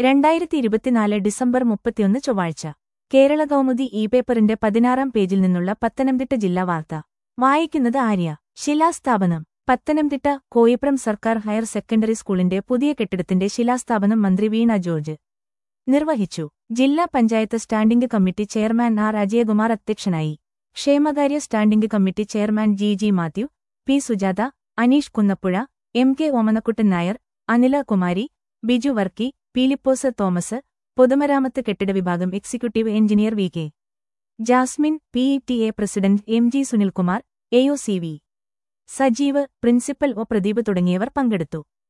രണ്ടായിരത്തി ഇരുപത്തിനാല് ഡിസംബർ മുപ്പത്തിയൊന്ന് ചൊവ്വാഴ്ച കേരള കൗമുദി ഇ പേപ്പറിന്റെ പതിനാറാം പേജിൽ നിന്നുള്ള പത്തനംതിട്ട ജില്ലാ വാർത്ത വായിക്കുന്നത് ആര്യ ശിലാസ്ഥാപനം പത്തനംതിട്ട കോയിപ്രം സർക്കാർ ഹയർ സെക്കൻഡറി സ്കൂളിന്റെ പുതിയ കെട്ടിടത്തിന്റെ ശിലാസ്ഥാപനം മന്ത്രി വീണ ജോർജ് നിർവഹിച്ചു ജില്ലാ panchayat standing committee chairman R Ajayakumar അധ്യക്ഷനായി ക്ഷേമകാര്യ standing committee chairman G G Mathew P Sujatha Aneesh Kunnappuzha M K Omanakuttan Nair Anila Kumari Biju Varkey Peelipose Thomas പൊതുമരാമത്ത് കെട്ടിട വിഭാഗം executive engineer V K Jasmine P E T A president M G Sunilkumar AO C V Sajeev principal O Pradeep തുടങ്ങിയവർ പങ്കെടുത്തു